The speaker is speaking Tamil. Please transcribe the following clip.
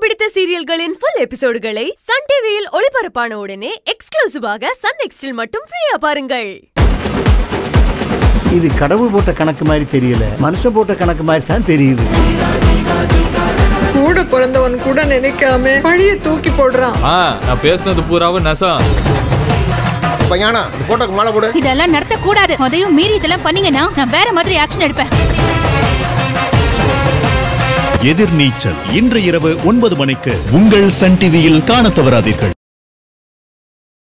பிடித்த சீரியல்களின் ஃபுல் எபிசோடுகளை சன் டிவியில் ஒளிபரப்பான உடனே எக்ஸ்க்ளூசிவாக சன் நெக்ஸ்டில் மட்டும் ஃப்ரீயா பாருங்கள் இது கடவுள் போட்ட கணக்கு மாதிரி தெரியல மனுஷன் போட்ட கணக்கு மாதிரி தான் தெரியுது கூட பிறந்தவன் கூட நினைக்காம பழிய தூக்கி போடுறான் ஆ நான் பேசுனது பூராவும் நெசம் பையானா இந்த போட்டோக்கு மாலை போடு இதெல்லாம் நடத்த கூடாது அதையும் மீறி இதெல்லாம் பண்ணீங்கன்னா நான் வேற மாதிரி ஆக்ஷன் எடுப்பேன் எதிர்நீச்சல் இன்று இரவு ஒன்பது மணிக்கு உங்கள் சன் டிவியில் காணத் தவறாதீர்கள்